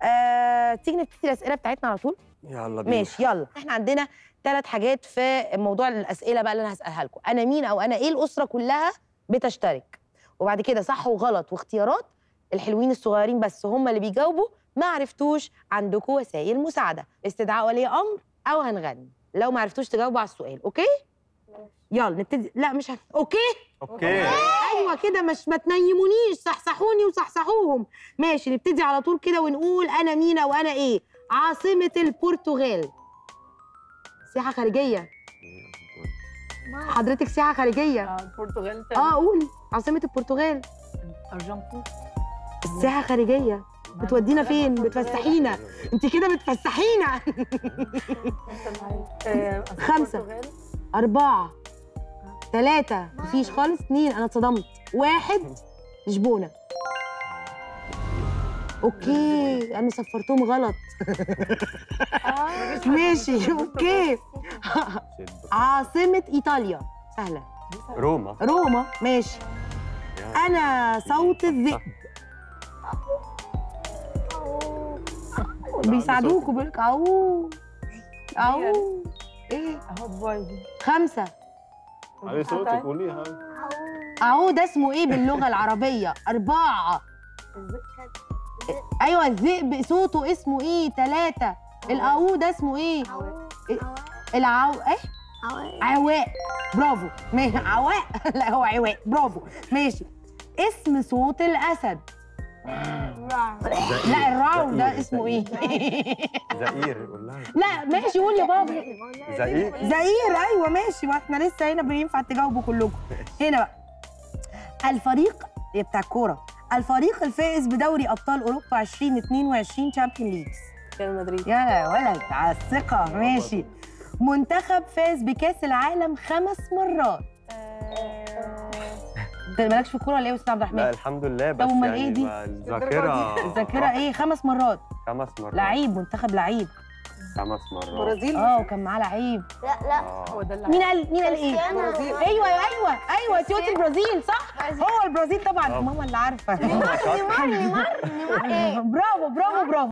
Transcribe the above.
آه، تيجي نبتدي الاسئله بتاعتنا على طول يلا بينا ماشي يلا احنا عندنا ثلاث حاجات في موضوع الاسئله بقى اللي انا هسالها لكم انا مين او انا ايه الاسره كلها بتشترك وبعد كده صح وغلط واختيارات الحلوين الصغيرين بس هم اللي بيجاوبوا ما عرفتوش عندكم وسائل مساعده استدعاء ولي امر او هنغني لو ما عرفتوش تجاوبوا على السؤال اوكي يلا نبتدي لا مش هن... اوكي اوكي ايوه كده مش ما تنيمونيش صحصحوني وصحصحوهم ماشي نبتدي على طول كده ونقول انا مينا وانا ايه عاصمه البرتغال سياحه خارجيه حضرتك سياحه خارجيه البرتغال اه قولي عاصمه البرتغال ارجنتين السياحه خارجيه بتودينا فين بتفسحينا انت كده بتفسحينا خمسة. أربعة ثلاثة مفيش خالص اتنين أنا اتصدمت واحد لشبونة أوكي أنا صفرتهم غلط ماشي أوكي عاصمة إيطاليا سهلة روما روما ماشي أنا صوت الذئب بيساعدوكوا بيقول لك أو أو إيه اهو بايظ خمسة علي صوتك قوليها أهو ده اسمه إيه باللغة العربية أربعة أيوة الذئب صوته اسمه إيه تلاتة الأو ده اسمه إيه العو إيه عواء برافو ماشي عواء لا هو عواء برافو ماشي اسم صوت الأسد لا الراو ده اسمه إيه زئير قول لها لا ماشي قول يا بابا زئير زئير ايوه ماشي ما احنا لسه هنا بينفع تجاوبوا كلكم هنا بقى الفريق بتاع الكوره الفريق الفائز بدوري ابطال اوروبا 2022 تشامبيون ليجز ريال مدريد يا ولد على الثقه ماشي منتخب فاز بكاس العالم خمس مرات انت مالكش في الكوره ولا ايه يا استاذ عبد لا الرحمن الحمد لله بس أمال يعني إيه دي؟ ما الذاكرة الذاكره ايه خمس مرات خمس مرات لعيب منتخب لعيب خمس مرات برازيل اه وكان معاه لعيب لا لا آه. هو ده اللي مين قال مين قال ايه برازيل. ايوه ايوه ايوه انت قلتي البرازيل صح هو البرازيل طبعا آه. ماما اللي عارفه نيمار نيمار نيمار نيمار ايه برافو برافو برافو